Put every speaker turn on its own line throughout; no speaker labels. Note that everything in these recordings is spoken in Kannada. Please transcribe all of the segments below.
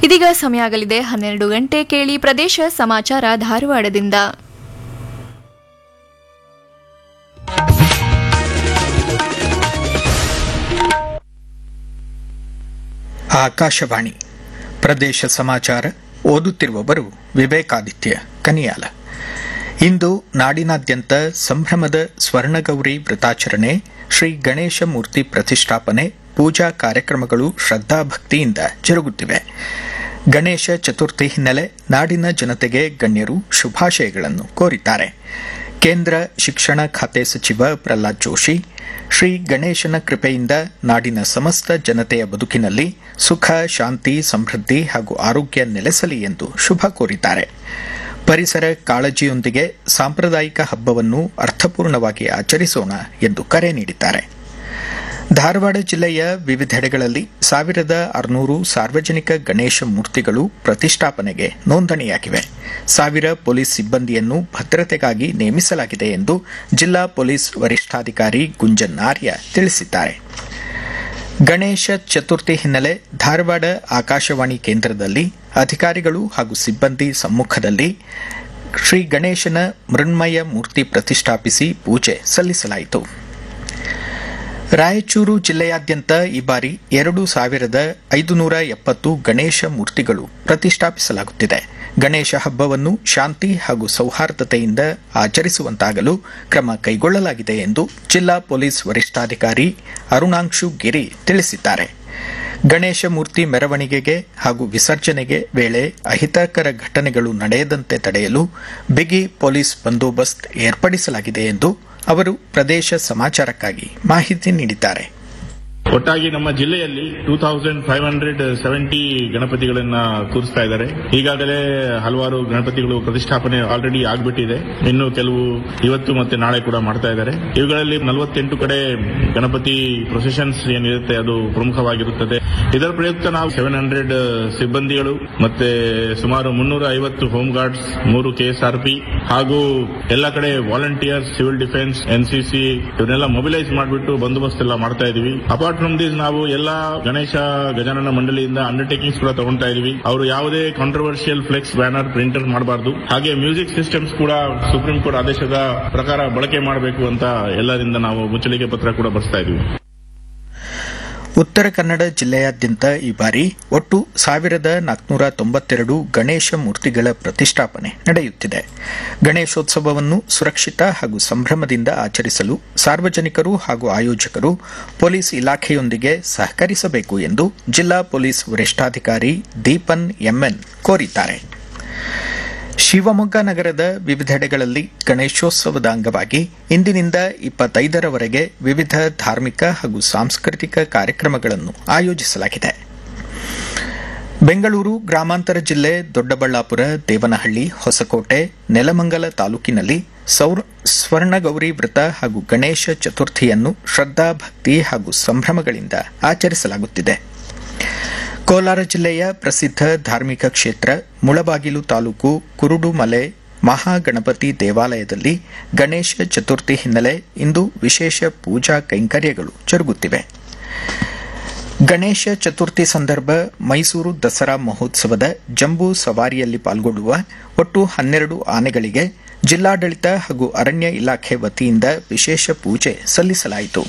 ಇದೀಗ ಸಮಯ ಆಗಲಿದೆ ಹನ್ನೆರಡು ಗಂಟೆ ಕೇಳಿ ಪ್ರದೇಶ ಸಮಾಚಾರ ಧಾರವಾಡದಿಂದ
ಆಕಾಶವಾಣಿ ಪ್ರದೇಶ ಸಮಾಚಾರ ಓದುತ್ತಿರುವವರು ವಿವೇಕಾದಿತ್ಯ ಕನಿಯಾಲ ಇಂದು ನಾಡಿನಾದ್ಯಂತ ಸಂಭ್ರಮದ ಸ್ವರ್ಣಗೌರಿ ವ್ರತಾಚರಣೆ ಶ್ರೀ ಗಣೇಶ ಮೂರ್ತಿ ಪ್ರತಿಷ್ಠಾಪನೆ ಪೂಜಾ ಕಾರ್ಯಕ್ರಮಗಳು ಶ್ರದ್ಧಾಭಕ್ತಿಯಿಂದ ಜರುಗುತ್ತಿವೆ ಗಣೇಶ ಚತುರ್ಥಿ ಹಿನ್ನೆಲೆ ನಾಡಿನ ಜನತೆಗೆ ಗಣ್ಯರು ಶುಭಾಶಯಗಳನ್ನು ಕೋರಿದ್ದಾರೆ ಕೇಂದ್ರ ಶಿಕ್ಷಣ ಖಾತೆ ಸಚಿವ ಪ್ರಹ್ಲಾದ್ ಜೋಶಿ ಶ್ರೀ ಗಣೇಶನ ಕೃಪೆಯಿಂದ ನಾಡಿನ ಸಮಸ್ತ ಜನತೆಯ ಬದುಕಿನಲ್ಲಿ ಸುಖ ಶಾಂತಿ ಸಮೃದ್ಧಿ ಹಾಗೂ ಆರೋಗ್ಯ ನೆಲೆಸಲಿ ಎಂದು ಶುಭ ಕೋರಿದ್ದಾರೆ ಪರಿಸರ ಕಾಳಜಿಯೊಂದಿಗೆ ಸಾಂಪ್ರದಾಯಿಕ ಹಬ್ಬವನ್ನು ಅರ್ಥಪೂರ್ಣವಾಗಿ ಆಚರಿಸೋಣ ಎಂದು ಕರೆ ನೀಡಿದ್ದಾರೆ ಧಾರವಾಡ ಜಿಲ್ಲೆಯ ವಿವಿಧೆಡೆಗಳಲ್ಲಿ ಸಾವಿರದ ಆರುನೂರು ಸಾರ್ವಜನಿಕ ಗಣೇಶ ಮೂರ್ತಿಗಳು ಪ್ರತಿಷ್ಠಾಪನೆಗೆ ನೋಂದಣಿಯಾಗಿವೆ ಸಾವಿರ ಪೊಲೀಸ್ ಸಿಬ್ಬಂದಿಯನ್ನು ಭದ್ರತೆಗಾಗಿ ನೇಮಿಸಲಾಗಿದೆ ಎಂದು ಜಿಲ್ಲಾ ಪೊಲೀಸ್ ವರಿಷ್ಠಾಧಿಕಾರಿ ಗುಂಜನ್ ಆರ್ಯ ತಿಳಿಸಿದ್ದಾರೆ ಗಣೇಶ ಚತುರ್ಥಿ ಹಿನ್ನೆಲೆ ಧಾರವಾಡ ಆಕಾಶವಾಣಿ ಕೇಂದ್ರದಲ್ಲಿ ಅಧಿಕಾರಿಗಳು ಹಾಗೂ ಸಿಬ್ಬಂದಿ ಸಮ್ಮುಖದಲ್ಲಿ ಶ್ರೀ ಗಣೇಶನ ಮೃಣ್ಮಯ ಮೂರ್ತಿ ಪ್ರತಿಷ್ಠಾಪಿಸಿ ಪೂಜೆ ಸಲ್ಲಿಸಲಾಯಿತು ರಾಯಚೂರು ಜಿಲ್ಲೆಯಾದ್ಯಂತ ಈ ಬಾರಿ ಎರಡು ಸಾವಿರದ ಐದುನೂರ ಎಪ್ಪತ್ತು ಗಣೇಶ ಮೂರ್ತಿಗಳು ಪ್ರತಿಷ್ಠಾಪಿಸಲಾಗುತ್ತಿದೆ ಗಣೇಶ ಹಬ್ಬವನ್ನು ಶಾಂತಿ ಹಾಗೂ ಸೌಹಾರ್ದತೆಯಿಂದ ಆಚರಿಸುವಂತಾಗಲು ಕ್ರಮ ಕೈಗೊಳ್ಳಲಾಗಿದೆ ಎಂದು ಜಿಲ್ಲಾ ಪೊಲೀಸ್ ವರಿಷ್ಠಾಧಿಕಾರಿ ಅರುಣಾಂಶು ಗಿರಿ ತಿಳಿಸಿದ್ದಾರೆ ಗಣೇಶ ಮೂರ್ತಿ ಮೆರವಣಿಗೆಗೆ ಹಾಗೂ ವಿಸರ್ಜನೆಗೆ ವೇಳೆ ಅಹಿತಕರ ಘಟನೆಗಳು ನಡೆಯದಂತೆ ತಡೆಯಲು ಬಿಗಿ ಪೊಲೀಸ್ ಬಂದೋಬಸ್ತ್ ಏರ್ಪಡಿಸಲಾಗಿದೆ ಎಂದು ಅವರು ಪ್ರದೇಶ ಸಮಾಚಾರಕ್ಕಾಗಿ ಮಾಹಿತಿ ನೀಡಿದ್ದಾರೆ
ಒಟ್ಟಾಗಿ ನಮ್ಮ ಜಿಲ್ಲೆಯಲ್ಲಿ two thousand five hundred seventy ಗಣಪತಿಗಳನ್ನ ಕೂರಿಸ್ತಾ ಇದ್ದಾರೆ ಈಗಾಗಲೇ ಹಲವಾರು ಗಣಪತಿಗಳು ಪ್ರತಿಷ್ಠಾಪನೆ ಆಲ್ರೆಡಿ ಆಗ್ಬಿಟ್ಟಿದೆ ಇನ್ನು ಕೆಲವು ಇವತ್ತು ಮತ್ತೆ ನಾಳೆ ಕೂಡ ಮಾಡ್ತಾ ಇದ್ದಾರೆ ಇವುಗಳಲ್ಲಿ ನಲವತ್ತೆಂಟು ಕಡೆ ಗಣಪತಿ ಪ್ರೊಸೆಷನ್ಸ್ ಏನಿರುತ್ತೆ ಅದು ಪ್ರಮುಖವಾಗಿರುತ್ತದೆ ಇದರ ಪ್ರಯುಕ್ತ ನಾವು ಸೆವೆನ್ ಹಂಡ್ರೆಡ್ ಸಿಬ್ಬಂದಿಗಳು ಮತ್ತೆ ಸುಮಾರು ಮುನ್ನೂರ ಐವತ್ತು ಹೋಮ್ ಗಾರ್ಡ್ಸ್ ಮೂರು ಕೆಎಸ್ಆರ್ಪಿ ಹಾಗೂ ಎಲ್ಲ ಕಡೆ ವಾಲಂಟಿಯರ್ಸ್ ಸಿವಿಲ್ ಡಿಫೆನ್ಸ್ ಎನ್ಸಿಸಿ ಇವನ್ನೆಲ್ಲ ಮೊಬಿಲೈಸ್ ಮಾಡಿಬಿಟ್ಟು ಬಂದೋಬಸ್ತ್ ಎಲ್ಲ ಮಾಡ್ತಾ ಇದೀವಿ ಅಪಾರ್ಟ್ ಫ್ರಮ್ ದಿಸ್ ನಾವು ಎಲ್ಲಾ ಗಣೇಶ ಗಜಾನನ ಮಂಡಳಿಯಿಂದ ಅಂಡರ್ಟೇಕಿಂಗ್ಸ್ ಕೂಡ ತಗೊಂತಾ ಇದೀವಿ ಅವರು ಯಾವುದೇ ಕಾಂಟ್ರವರ್ಷಿಯಲ್ ಫ್ಲೆಕ್ಸ್ ಬ್ಯಾನರ್ ಪ್ರಿಂಟರ್ ಮಾಡಬಾರದು ಹಾಗೆ ಮ್ಯೂಸಿಕ್ ಸಿಸ್ಟಮ್ಸ್ ಕೂಡ ಸುಪ್ರೀಂ ಕೋರ್ಟ್ ಆದೇಶದ ಪ್ರಕಾರ ಬಳಕೆ ಮಾಡಬೇಕು ಅಂತ ಎಲ್ಲರಿಂದ ನಾವು ಮುಚ್ಚಳಿಕೆ ಪತ್ರ ಕೂಡ ಬರೆಸ್ತಾ ಇದೀವಿ
ಉತ್ತರ ಕನ್ನಡ ಜಿಲ್ಲೆಯಾದ್ಯಂತ ಈ ಬಾರಿ ಒಟ್ಟು ಸಾವಿರದ ನಾಲ್ಕುನೂರ ತೊಂಬತ್ತೆರಡು ಗಣೇಶ ಮೂರ್ತಿಗಳ ಪ್ರತಿಷ್ಠಾಪನೆ ನಡೆಯುತ್ತಿದೆ ಗಣೇಶೋತ್ಸವವನ್ನು ಸುರಕ್ಷಿತ ಹಾಗೂ ಸಂಭ್ರಮದಿಂದ ಆಚರಿಸಲು ಸಾರ್ವಜನಿಕರು ಹಾಗೂ ಆಯೋಜಕರು ಪೊಲೀಸ್ ಇಲಾಖೆಯೊಂದಿಗೆ ಸಹಕರಿಸಬೇಕು ಎಂದು ಜಿಲ್ಲಾ ಪೊಲೀಸ್ ವರಿಷ್ಠಾಧಿಕಾರಿ ದೀಪನ್ ಎಂಎನ್ ಕೋರಿದ್ದಾರೆ ಶಿವಮೊಗ್ಗ ನಗರದ ವಿವಿಧೆಡೆಗಳಲ್ಲಿ ಗಣೇಶೋತ್ಸವದ ಅಂಗವಾಗಿ ಇಂದಿನಿಂದ ಇಪ್ಪತ್ತೈದರವರೆಗೆ ವಿವಿಧ ಧಾರ್ಮಿಕ ಹಾಗೂ ಸಾಂಸ್ಕೃತಿಕ ಕಾರ್ಯಕ್ರಮಗಳನ್ನು ಆಯೋಜಿಸಲಾಗಿದೆ ಬೆಂಗಳೂರು ಗ್ರಾಮಾಂತರ ಜಿಲ್ಲೆ ದೊಡ್ಡಬಳ್ಳಾಪುರ ದೇವನಹಳ್ಳಿ ಹೊಸಕೋಟೆ ನೆಲಮಂಗಲ ತಾಲೂಕಿನಲ್ಲಿ ಸ್ವರ್ಣಗೌರಿ ವ್ರತ ಹಾಗೂ ಗಣೇಶ ಚತುರ್ಥಿಯನ್ನು ಶ್ರದ್ಧಾಭಕ್ತಿ ಹಾಗೂ ಸಂಭ್ರಮಗಳಿಂದ ಆಚರಿಸಲಾಗುತ್ತಿದೆ ಕೋಲಾರ ಜಿಲ್ಲೆಯ ಪ್ರಸಿದ್ಧ ಧಾರ್ಮಿಕ ಕ್ಷೇತ್ರ ಮುಳಬಾಗಿಲು ತಾಲೂಕು ಕುರುಡುಮಲೆ ಮಹಾಗಣಪತಿ ದೇವಾಲಯದಲ್ಲಿ ಗಣೇಶ ಚತುರ್ಥಿ ಹಿನ್ನೆಲೆ ಇಂದು ವಿಶೇಷ ಪೂಜಾ ಕೈಂಕರ್ಯಗಳು ಜರುಗುತ್ತಿವೆ ಗಣೇಶ ಚತುರ್ಥಿ ಸಂದರ್ಭ ಮೈಸೂರು ದಸರಾ ಮಹೋತ್ಸವದ ಜಂಬೂ ಸವಾರಿಯಲ್ಲಿ ಪಾಲ್ಗೊಳ್ಳುವ ಒಟ್ಟು ಹನ್ನೆರಡು ಆನೆಗಳಿಗೆ ಜಿಲ್ಲಾಡಳಿತ ಹಾಗೂ ಅರಣ್ಯ ಇಲಾಖೆ ವತಿಯಿಂದ ವಿಶೇಷ ಪೂಜೆ ಸಲ್ಲಿಸಲಾಯಿತು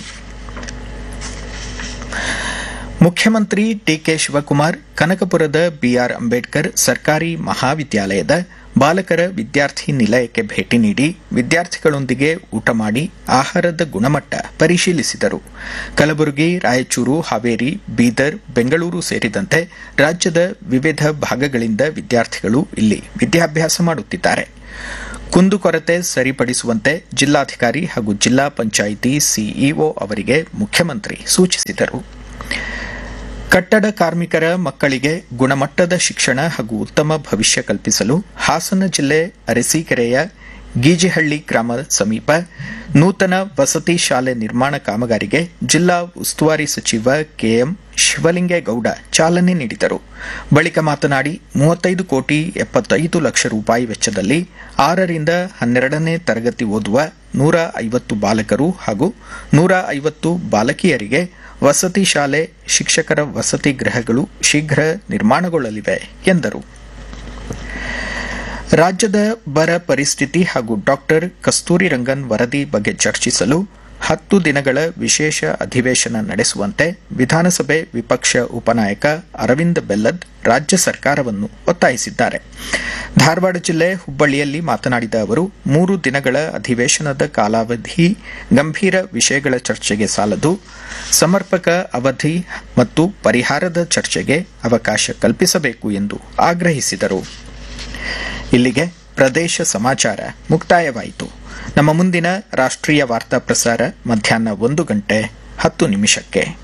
ಮುಖ್ಯಮಂತ್ರಿ ಡಿಕೆ ಶಿವಕುಮಾರ್ ಕನಕಪುರದ ಬಿಆರ್ ಅಂಬೇಡ್ಕರ್ ಸರ್ಕಾರಿ ಮಹಾವಿದ್ಯಾಲಯದ ಬಾಲಕರ ವಿದ್ಯಾರ್ಥಿ ನಿಲಯಕ್ಕೆ ಭೇಟಿ ನೀಡಿ ವಿದ್ಯಾರ್ಥಿಗಳೊಂದಿಗೆ ಊಟ ಮಾಡಿ ಆಹಾರದ ಗುಣಮಟ್ಟ ಪರಿಶೀಲಿಸಿದರು ಕಲಬುರಗಿ ರಾಯಚೂರು ಹಾವೇರಿ ಬೀದರ್ ಬೆಂಗಳೂರು ಸೇರಿದಂತೆ ರಾಜ್ಯದ ವಿವಿಧ ಭಾಗಗಳಿಂದ ವಿದ್ಯಾರ್ಥಿಗಳು ಇಲ್ಲಿ ವಿದ್ಯಾಭ್ಯಾಸ ಮಾಡುತ್ತಿದ್ದಾರೆ ಕುಂದುಕೊರತೆ ಸರಿಪಡಿಸುವಂತೆ ಜಿಲ್ಲಾಧಿಕಾರಿ ಹಾಗೂ ಜಿಲ್ಲಾ ಪಂಚಾಯಿತಿ ಸಿಇಒ ಅವರಿಗೆ ಮುಖ್ಯಮಂತ್ರಿ ಸೂಚಿಸಿದರು ಕಟ್ಟಡ ಕಾರ್ಮಿಕರ ಮಕ್ಕಳಿಗೆ ಗುಣಮಟ್ಟದ ಶಿಕ್ಷಣ ಹಾಗೂ ಉತ್ತಮ ಭವಿಷ್ಯ ಕಲ್ಪಿಸಲು ಹಾಸನ ಜಿಲ್ಲೆ ಅರಸೀಕೆರೆಯ ಗೀಜಿಹಳ್ಳಿ ಗ್ರಾಮ ಸಮೀಪ ನೂತನ ವಸತಿ ಶಾಲೆ ನಿರ್ಮಾಣ ಕಾಮಗಾರಿಗೆ ಜಿಲ್ಲಾ ಉಸ್ತುವಾರಿ ಸಚಿವ ಕೆಎಂ ಶಿವಲಿಂಗೇಗೌಡ ಚಾಲನೆ ನೀಡಿದರು ಬಳಿಕ ಮಾತನಾಡಿ ಮೂವತ್ತೈದು ಕೋಟಿ ಎಪ್ಪತ್ತೈದು ಲಕ್ಷ ರೂಪಾಯಿ ವೆಚ್ಚದಲ್ಲಿ ಆರರಿಂದ ಹನ್ನೆರಡನೇ ತರಗತಿ ಓದುವ ನೂರ ಐವತ್ತು ಬಾಲಕರು ಹಾಗೂ ನೂರ ಐವತ್ತು ಬಾಲಕಿಯರಿಗೆ ವಸತಿ ಶಾಲೆ ಶಿಕ್ಷಕರ ವಸತಿ ಗೃಹಗಳು ಶೀಘ್ರ ನಿರ್ಮಾಣಗೊಳ್ಳಲಿವೆ ಎಂದರು ರಾಜ್ಯದ ಬರ ಪರಿಸ್ಥಿತಿ ಹಾಗೂ ಡಾಕ್ಟರ್ ಕಸ್ತೂರಿ ರಂಗನ್ ವರದಿ ಬಗ್ಗೆ ಚರ್ಚಿಸಲು ಹತ್ತು ದಿನಗಳ ವಿಶೇಷ ಅಧಿವೇಶನ ನಡೆಸುವಂತೆ ವಿಧಾನಸಭೆ ವಿಪಕ್ಷ ಉಪನಾಯಕ ಅರವಿಂದ್ ಬೆಲ್ಲದ್ ರಾಜ್ಯ ಸರ್ಕಾರವನ್ನು ಒತ್ತಾಯಿಸಿದ್ದಾರೆ ಧಾರವಾಡ ಜಿಲ್ಲೆ ಹುಬ್ಬಳ್ಳಿಯಲ್ಲಿ ಮಾತನಾಡಿದ ಅವರು ಮೂರು ದಿನಗಳ ಅಧಿವೇಶನದ ಕಾಲಾವಧಿ ಗಂಭೀರ ವಿಷಯಗಳ ಚರ್ಚೆಗೆ ಸಾಲದು ಸಮರ್ಪಕ ಅವಧಿ ಮತ್ತು ಪರಿಹಾರದ ಚರ್ಚೆಗೆ ಅವಕಾಶ ಕಲ್ಪಿಸಬೇಕು ಎಂದು ಆಗ್ರಹಿಸಿದರು ಇಲ್ಲಿಗೆ ಪ್ರದೇಶ ಸಮಾಚಾರ ಮುಕ್ತಾಯವಾಯಿತು ನಮ್ಮ ಮುಂದಿನ ರಾಷ್ಟ್ರೀಯ ವಾರ್ತಾ ಪ್ರಸಾರ ಮಧ್ಯಾಹ್ನ ಒಂದು ಗಂಟೆ ಹತ್ತು ನಿಮಿಷಕ್ಕೆ